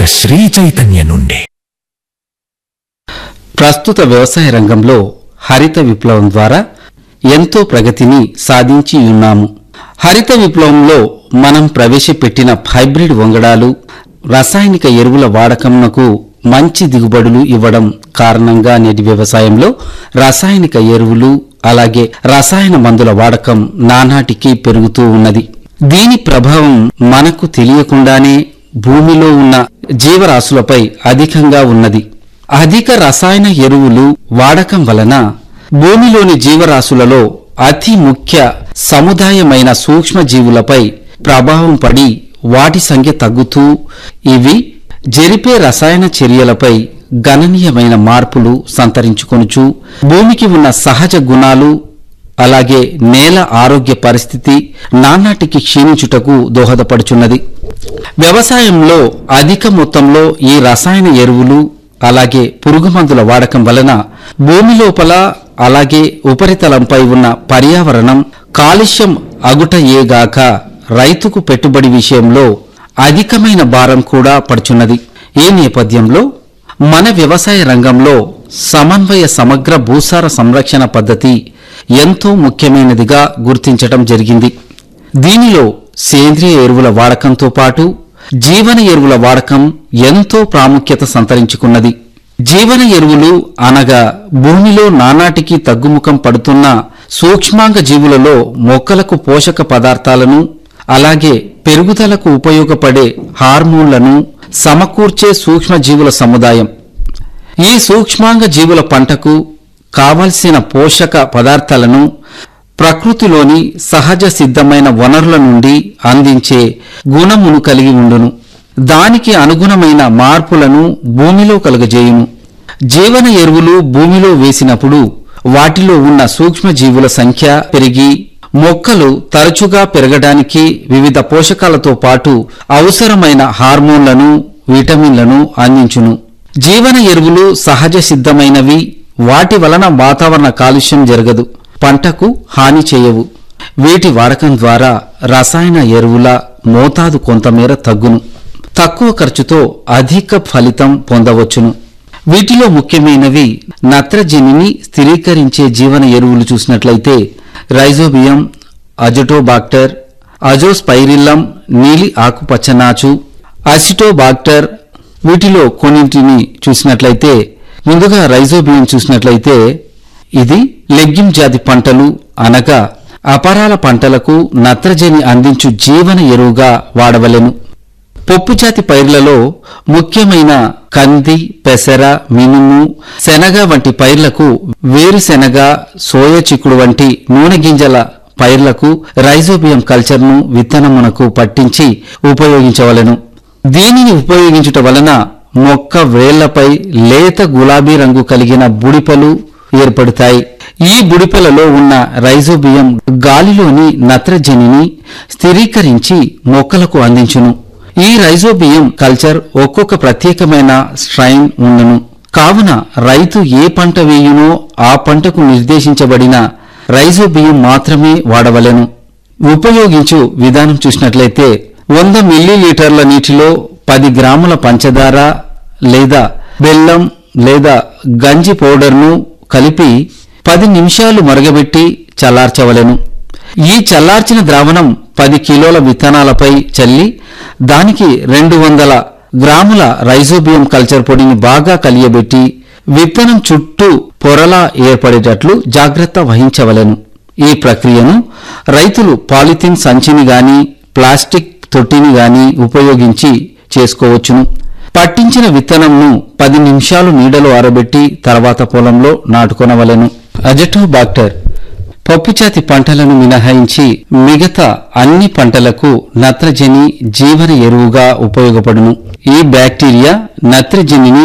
ఒక్క శ్రీ చైతన్య నుండి ప్రస్తుత వ్యవసాయ రంగంలో హరిత విప్లవం ద్వారా ఎంతో ప్రగతిని సాధించి ఉన్నాము హరిత విప్లవంలో మనం ప్రవేశపెట్టిన హైబ్రిడ్ వంగడాలు రసాయనిక ఎరువుల వాడకంనకు మంచి దిగుబడులు ఇవ్వడం కారణంగా నేటి వ్యవసాయంలో రసాయనిక ఎరువులు అలాగే రసాయన మందుల వాడకం నానాటికి పెరుగుతూ ఉన్నది దీని ప్రభావం మనకు తెలియకుండానే భూమిలో ఉన్న జీవరాశులపై అధికంగా ఉన్నది అధిక రసాయన ఎరువులు వాడకం వలన భూమిలోని జీవరాశులలో అతి ముఖ్య సముదాయమైన సూక్ష్మజీవులపై ప్రభావం పడి వాటి సంఖ్య తగ్గుతూ ఇవి జరిపే రసాయన చర్యలపై గణనీయమైన మార్పులు సంతరించుకొనుచు భూమికి ఉన్న సహజ గుణాలు అలాగే నేల ఆరోగ్య పరిస్థితి నానాటికి క్షీణించుటకు దోహదపడుచున్నది వ్యవసాయంలో అధిక మొత్తంలో ఈ రసాయన ఎరువులు అలాగే పురుగుమందుల వాడకం వలన భూమి లోపల అలాగే ఉపరితలంపై ఉన్న పర్యావరణం కాలుష్యం అగుటయేగాక రైతుకు పెట్టుబడి విషయంలో అధికమైన భారం కూడా పడుచున్నది ఈ నేపథ్యంలో మన వ్యవసాయ రంగంలో సమన్వయ సమగ్ర భూసార సంరక్షణ పద్ధతి ఎంతో ముఖ్యమైనదిగా గుర్తించటం జరిగింది దీనిలో సేంద్రియ ఎరువుల వాడకంతో పాటు జీవన ఎరువుల వాడకం ఎంతో ప్రాముఖ్యత సంతరించుకున్నది జీవన ఎరువులు అనగా భూమిలో నానాటికి తగ్గుముఖం పడుతున్న సూక్ష్మాంగ జీవులలో మొక్కలకు పోషక పదార్థాలను అలాగే పెరుగుదలకు ఉపయోగపడే హార్మోన్లను సమకూర్చే సూక్ష్మజీవుల సముదాయం ఈ సూక్ష్మాంగ జీవుల పంటకు కావలసిన పోషక పదార్థాలను ప్రకృతిలోని సహజ సిద్ధమైన వనరుల నుండి అందించే గుణమును కలిగి ఉండును దానికి అనుగుణమైన మార్పులను భూమిలో కలుగజేయును జీవన ఎరువులు భూమిలో వేసినప్పుడు వాటిలో ఉన్న సూక్ష్మజీవుల సంఖ్య పెరిగి మొక్కలు తరచుగా పెరగడానికి వివిధ పోషకాలతో పాటు అవసరమైన హార్మోన్లను విటమిన్లను అందించును జీవన ఎరువులు సహజ సిద్ధమైనవి వాటి వలన వాతావరణ కాలుష్యం జరగదు పంటకు హాని చేయవు వీటి వాడకం ద్వారా రసాయన ఎరువుల మోతాదు కొంతమేర తగ్గును తక్కువ ఖర్చుతో అధిక ఫలితం పొందవచ్చును వీటిలో ముఖ్యమైనవి నత్రజనిని స్థిరీకరించే జీవన ఎరువులు చూసినట్లయితే రైజోబియం అజటోబాక్టర్ అజోస్పైరిల్లం నీలి ఆకుపచ్చనాచు అసిటోబాక్టర్ వీటిలో కొన్నింటిని చూసినట్లయితే ముందుగా రైజోబియం చూసినట్లయితే ఇది లెగ్గిమ్ జాతి పంటలు అనగా అపరాల పంటలకు నత్రజని అందించు జీవన ఎరువుగా వాడవలెను పప్పు జాతి పైర్లలో ముఖ్యమైన కంది పెసర మినుము శనగ వంటి పైర్లకు వేరుశెనగ సోయ చిక్కుడు వంటి నూనె గింజల పైర్లకు రైజోబియం కల్చర్ను విత్తనమునకు పట్టించి ఉపయోగించవలెను దీనిని ఉపయోగించుట వలన మొక్క వేళ్లపై లేత గులాబీ రంగు కలిగిన బుడిపలు ఏర్పడతాయి ఈ బుడిపలలో ఉన్న రైజోబియం గాలిలోని నత్రజనిని స్థిరీకరించి మొక్కలకు అందించును ఈ రైజోబియం కల్చర్ ఒక్కొక్క ప్రత్యేకమైన స్ట్రైన్ ఉండును కావున రైతు ఏ పంట వేయునో ఆ పంటకు నిర్దేశించబడిన రైజోబియం మాత్రమే వాడవలెను ఉపయోగించు విధానం చూసినట్లయితే వంద మిల్లీలీటర్ల నీటిలో పది గ్రాముల పంచదార లేదా బెల్లం లేదా గంజి పౌడర్ను కలిపి పది నిమిషాలు మరగబెట్టి చల్లార్చవలెను ఈ చల్లార్చిన ద్రావణం పది కిలోల విత్తనాలపై చల్లి దానికి రెండు వందల గ్రాముల రైజోబియం కల్చర్ పొడిని బాగా కలియబెట్టి విత్తనం చుట్టూ పొరలా ఏర్పడేటట్లు జాగ్రత్త వహించవలెను ఈ ప్రక్రియను రైతులు పాలిథిన్ సంచిని గాని ప్లాస్టిక్ తొట్టిని గాని ఉపయోగించి చేసుకోవచ్చును పట్టించిన విత్తనంను పది నిమిషాలు నీడలో ఆరబెట్టి తర్వాత పొలంలో నాటుకొనవలెను అజటోబాక్టర్ పప్పుచాతి పంటలను మినహాయించి మిగతా అన్ని పంటలకు నత్రజని జీవన ఎరువుగా ఉపయోగపడును ఈ బ్యాక్టీరియా నత్రజనిని